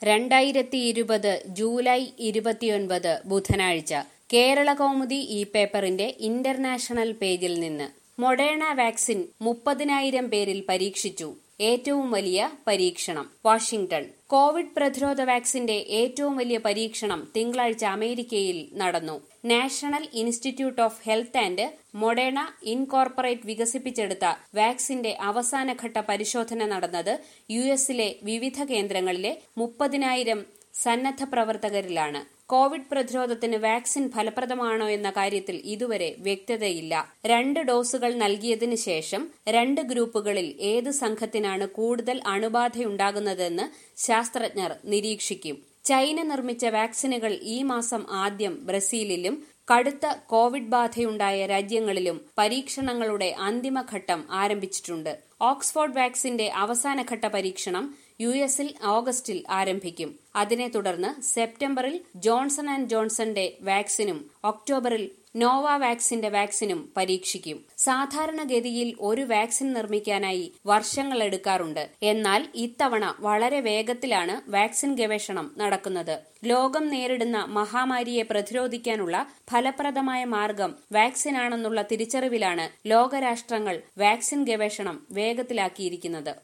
രണ്ടായിരത്തി ഇരുപത് ജൂലൈ ഇരുപത്തിയൊൻപത് ബുധനാഴ്ച കേരള കൗമുദി ഈ പേപ്പറിന്റെ ഇന്റർനാഷണൽ പേജിൽ നിന്ന് മൊഡേണ വാക്സിൻ മുപ്പതിനായിരം പേരിൽ പരീക്ഷിച്ചു ഏറ്റവും വലിയ പരീക്ഷണം വാഷിംഗ്ടൺ കോവിഡ് പ്രതിരോധ വാക്സിന്റെ ഏറ്റവും വലിയ പരീക്ഷണം തിങ്കളാഴ്ച അമേരിക്കയിൽ നടന്നു National Institute of Health and Moderna Incorporate വികസിപ്പിച്ചെടുത്ത വാക്സിന്റെ അവസാനഘട്ട പരിശോധന നടന്നത് യു എസിലെ വിവിധ കേന്ദ്രങ്ങളിലെ മുപ്പതിനായിരം സന്നദ്ധ പ്രവർത്തകരിലാണ് കോവിഡ് പ്രതിരോധത്തിന് വാക്സിൻ ഫലപ്രദമാണോ എന്ന കാര്യത്തിൽ ഇതുവരെ വ്യക്തതയില്ല രണ്ട് ഡോസുകൾ നൽകിയതിനു ശേഷം രണ്ട് ഗ്രൂപ്പുകളിൽ ഏത് സംഘത്തിനാണ് കൂടുതൽ അണുബാധയുണ്ടാകുന്നതെന്ന് ശാസ്ത്രജ്ഞർ നിരീക്ഷിക്കും ചൈന നിർമ്മിച്ച വാക്സിനുകൾ ഈ മാസം ആദ്യം ബ്രസീലിലും കടുത്ത കോവിഡ് ബാധയുണ്ടായ രാജ്യങ്ങളിലും പരീക്ഷണങ്ങളുടെ അന്തിമഘട്ടം ആരംഭിച്ചിട്ടുണ്ട് ഓക്സ്ഫോർഡ് വാക്സിന്റെ അവസാനഘട്ട പരീക്ഷണം യു എസിൽ ഓഗസ്റ്റിൽ ആരംഭിക്കും അതിനെ തുടർന്ന് സെപ്റ്റംബറിൽ ജോൺസൺ ആൻഡ് ജോൺസന്റെ വാക്സിനും ഒക്ടോബറിൽ നോവ വാക്സിന്റെ വാക്സിനും പരീക്ഷിക്കും സാധാരണഗതിയിൽ ഒരു വാക്സിൻ നിർമ്മിക്കാനായി വർഷങ്ങൾ എടുക്കാറുണ്ട് എന്നാൽ ഇത്തവണ വളരെ വേഗത്തിലാണ് വാക്സിൻ ഗവേഷണം നടക്കുന്നത് ലോകം നേരിടുന്ന മഹാമാരിയെ പ്രതിരോധിക്കാനുള്ള ഫലപ്രദമായ മാർഗം വാക്സിനാണെന്നുള്ള തിരിച്ചറിവിലാണ് ലോകരാഷ്ട്രങ്ങൾ വാക്സിൻ ഗവേഷണം വേഗത്തിലാക്കിയിരിക്കുന്നത്